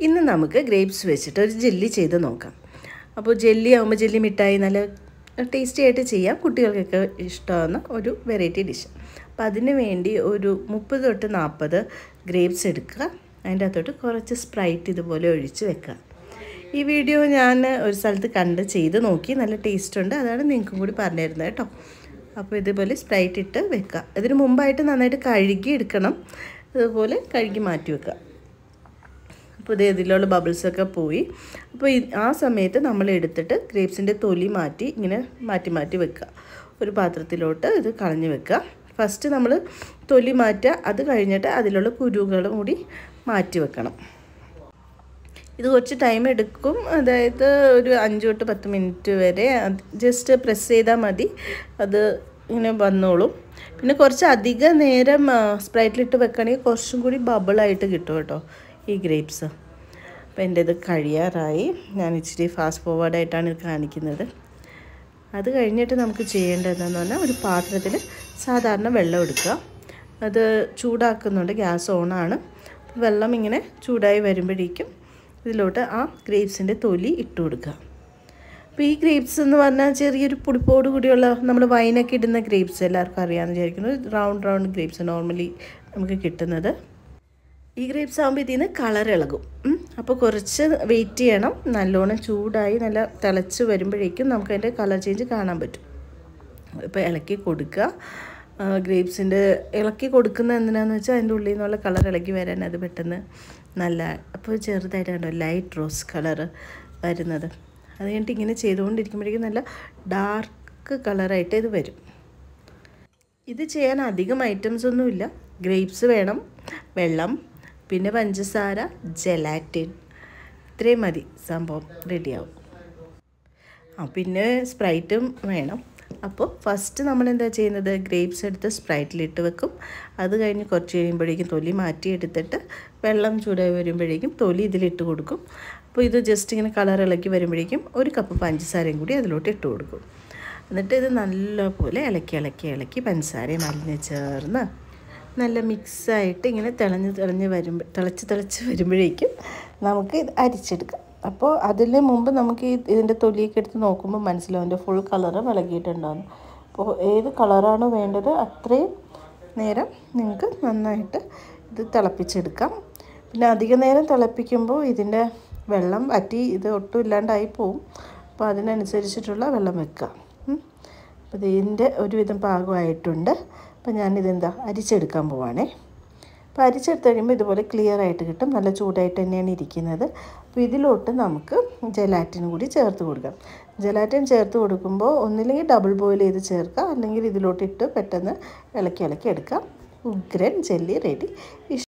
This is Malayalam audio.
ഇന്ന് നമുക്ക് ഗ്രേപ്സ് വെച്ചിട്ട് ഒരു ജെല്ലി ചെയ്ത് നോക്കാം അപ്പോൾ ജെല്ലി ആകുമ്പോൾ ജെല്ലി മിഠായി നല്ല ടേസ്റ്റി ആയിട്ട് ചെയ്യാം കുട്ടികൾക്കൊക്കെ ഇഷ്ടമാകുന്ന ഒരു വെറൈറ്റി ഡിഷ് അപ്പോൾ അതിന് വേണ്ടി ഒരു മുപ്പത് തൊട്ട് നാൽപ്പത് ഗ്രേപ്സ് എടുക്കുക അതിൻ്റെ അകത്തോട്ട് കുറച്ച് സ്പ്രൈറ്റ് ഇതുപോലെ ഒഴിച്ച് വെക്കുക ഈ വീഡിയോ ഞാൻ ഒരു സ്ഥലത്ത് കണ്ട് ചെയ്ത് നോക്കി നല്ല ടേസ്റ്റ് ഉണ്ട് അതാണ് നിങ്ങൾക്കും കൂടി പറഞ്ഞു തരുന്നത് കേട്ടോ അപ്പോൾ ഇതുപോലെ സ്പ്രൈറ്റ് ഇട്ട് വെക്കുക ഇതിന് മുമ്പായിട്ട് നന്നായിട്ട് കഴുകി എടുക്കണം ഇതുപോലെ കഴുകി മാറ്റി വെക്കുക അപ്പോൾ ഇത് ഇതിലുള്ള ബബിൾസൊക്കെ പോയി അപ്പോൾ ആ സമയത്ത് നമ്മൾ എടുത്തിട്ട് ഗ്രേപ്സിൻ്റെ തൊലി മാറ്റി ഇങ്ങനെ മാറ്റി മാറ്റി വെക്കുക ഒരു പാത്രത്തിലോട്ട് ഇത് കളഞ്ഞ് വെക്കുക ഫസ്റ്റ് നമ്മൾ തൊലി മാറ്റുക അത് കഴിഞ്ഞിട്ട് അതിലുള്ള കുരുകളും കൂടി മാറ്റി വെക്കണം ഇത് കുറച്ച് ടൈം എടുക്കും അതായത് ഒരു അഞ്ച് തൊട്ട് പത്ത് മിനിറ്റ് വരെ ജസ്റ്റ് പ്രസ് ചെയ്താൽ മതി അത് ഇങ്ങനെ വന്നോളും പിന്നെ കുറച്ച് അധിക നേരം സ്പ്രൈറ്റിലിട്ട് വെക്കുകയാണെങ്കിൽ കുറച്ചും കൂടി ബബിളായിട്ട് കിട്ടും കേട്ടോ ഈ ഗ്രേപ്സ് അപ്പോൾ എൻ്റെ ഇത് കഴിയാറായി ഞാൻ ഇച്ചിരി ഫാസ്റ്റ് ഫോർവേഡായിട്ടാണ് ഇത് കാണിക്കുന്നത് അത് കഴിഞ്ഞിട്ട് നമുക്ക് ചെയ്യേണ്ടതെന്ന് പറഞ്ഞാൽ ഒരു പാത്രത്തിൽ സാധാരണ വെള്ളം എടുക്കുക അത് ചൂടാക്കുന്നുണ്ട് ഗ്യാസ് ഓണാണ് വെള്ളം ഇങ്ങനെ ചൂടായി വരുമ്പോഴേക്കും ഇതിലോട്ട് ആ ഗ്രേപ്സിൻ്റെ തൊലി ഇട്ട് കൊടുക്കുക അപ്പോൾ ഈ ഗ്രേപ്സ് എന്ന് പറഞ്ഞാൽ ചെറിയൊരു പുളിപ്പോട് കൂടിയുള്ള നമ്മൾ വൈനൊക്കെ ഇടുന്ന ഗ്രേപ്സ് എല്ലാവർക്കും അറിയാമെന്ന് വിചാരിക്കുന്നു റൗണ്ട് റൗണ്ട് ഗ്രേപ്സ് നോർമലി നമുക്ക് കിട്ടുന്നത് ഈ ഗ്രേപ്സ് ആകുമ്പോൾ ഇതിൽ നിന്ന് കളർ ഇളകും അപ്പോൾ കുറച്ച് വെയിറ്റ് ചെയ്യണം നല്ലോണം ചൂടായി നല്ല തിളച്ച് വരുമ്പോഴേക്കും നമുക്ക് അതിൻ്റെ കളർ ചേഞ്ച് കാണാൻ പറ്റും ഇപ്പോൾ ഇളക്കി കൊടുക്കുക ഗ്രേപ്സിൻ്റെ ഇളക്കി കൊടുക്കുന്ന എന്തിനാന്ന് വെച്ചാൽ അതിൻ്റെ ഉള്ളിൽ നിന്നുള്ള കളർ ഇളക്കി വരാൻ അത് പെട്ടെന്ന് നല്ല അപ്പോൾ ചെറുതായിട്ട് കണ്ടോ ലൈറ്റ് റോസ് കളർ വരുന്നത് അത് കഴിഞ്ഞിട്ട് ഇങ്ങനെ ചെയ്തുകൊണ്ടിരിക്കുമ്പോഴേക്കും നല്ല ഡാർക്ക് കളറായിട്ട് ഇത് വരും ഇത് ചെയ്യാൻ അധികം ഐറ്റംസ് ഒന്നുമില്ല ഗ്രേപ്സ് വേണം വെള്ളം പിന്നെ പഞ്ചസാര ജെലാറ്റിൻ ഇത്രയും മതി സംഭവം റെഡിയാവും ആ പിന്നെ സ്പ്രൈറ്റും വേണം അപ്പോൾ ഫസ്റ്റ് നമ്മൾ എന്താ ചെയ്യുന്നത് ഗ്രേപ്സ് എടുത്ത് സ്പ്രൈറ്റിലിട്ട് വെക്കും അത് കഴിഞ്ഞ് കുറച്ച് കഴിയുമ്പോഴേക്കും തൊലി മാറ്റി എടുത്തിട്ട് വെള്ളം ചൂടായി വരുമ്പോഴേക്കും തൊലി ഇതിലിട്ട് കൊടുക്കും അപ്പോൾ ഇത് ജസ്റ്റ് ഇങ്ങനെ കളർ ഇളക്കി വരുമ്പോഴേക്കും ഒരു കപ്പ് പഞ്ചസാരയും കൂടി അതിലോട്ട് ഇട്ട് കൊടുക്കും എന്നിട്ട് ഇത് നല്ലപോലെ ഇളക്കി ഇളക്കി ഇളക്കി പഞ്ചസാരയും അലിഞ്ഞ് ചേർന്ന് നല്ല മിക്സായിട്ട് ഇങ്ങനെ തിളഞ്ഞ് തിളഞ്ഞ് വരുമ്പോൾ തിളച്ച് തിളച്ച് വരുമ്പോഴേക്കും നമുക്ക് ഇത് അരിച്ചെടുക്കാം അപ്പോൾ അതിന് മുമ്പ് നമുക്ക് ഈ ഇതിൻ്റെ തൊലിയൊക്കെ എടുത്ത് നോക്കുമ്പോൾ മനസ്സിലാവും അതിൻ്റെ ഫുൾ കളറ് വിളകിയിട്ടുണ്ടാകും അപ്പോൾ ഏത് കളറാണോ വേണ്ടത് അത്രയും നേരം നിങ്ങൾക്ക് നന്നായിട്ട് ഇത് തിളപ്പിച്ചെടുക്കാം പിന്നെ അധിക നേരം തിളപ്പിക്കുമ്പോൾ ഇതിൻ്റെ വെള്ളം വറ്റി ഇത് ഒട്ടും ഇല്ലാണ്ടായി പോവും അപ്പോൾ അതിനനുസരിച്ചിട്ടുള്ള വെള്ളം വെക്കുക അപ്പോൾ ഇതിൻ്റെ ഒരുവിധം പാകമായിട്ടുണ്ട് അപ്പോൾ ഞാനിതെന്താ അരിച്ചെടുക്കാൻ പോവാണേ അപ്പോൾ അരിച്ചെടുത്ത് കഴിയുമ്പോൾ ഇതുപോലെ ക്ലിയർ ആയിട്ട് കിട്ടും നല്ല ചൂടായിട്ട് തന്നെയാണ് ഇരിക്കുന്നത് അപ്പോൾ ഇതിലോട്ട് നമുക്ക് ജലാറ്റിൻ കൂടി ചേർത്ത് കൊടുക്കാം ജലാറ്റിൻ ചേർത്ത് കൊടുക്കുമ്പോൾ ഒന്നില്ലെങ്കിൽ ഡബിൾ ബോയിൽ ചെയ്ത് ചേർക്കുക അല്ലെങ്കിൽ ഇതിലോട്ട് ഇട്ട് പെട്ടെന്ന് ഇളക്കി ഇളക്കി എടുക്കാം ഉഗ്രൻ ജെല്ലി റെഡി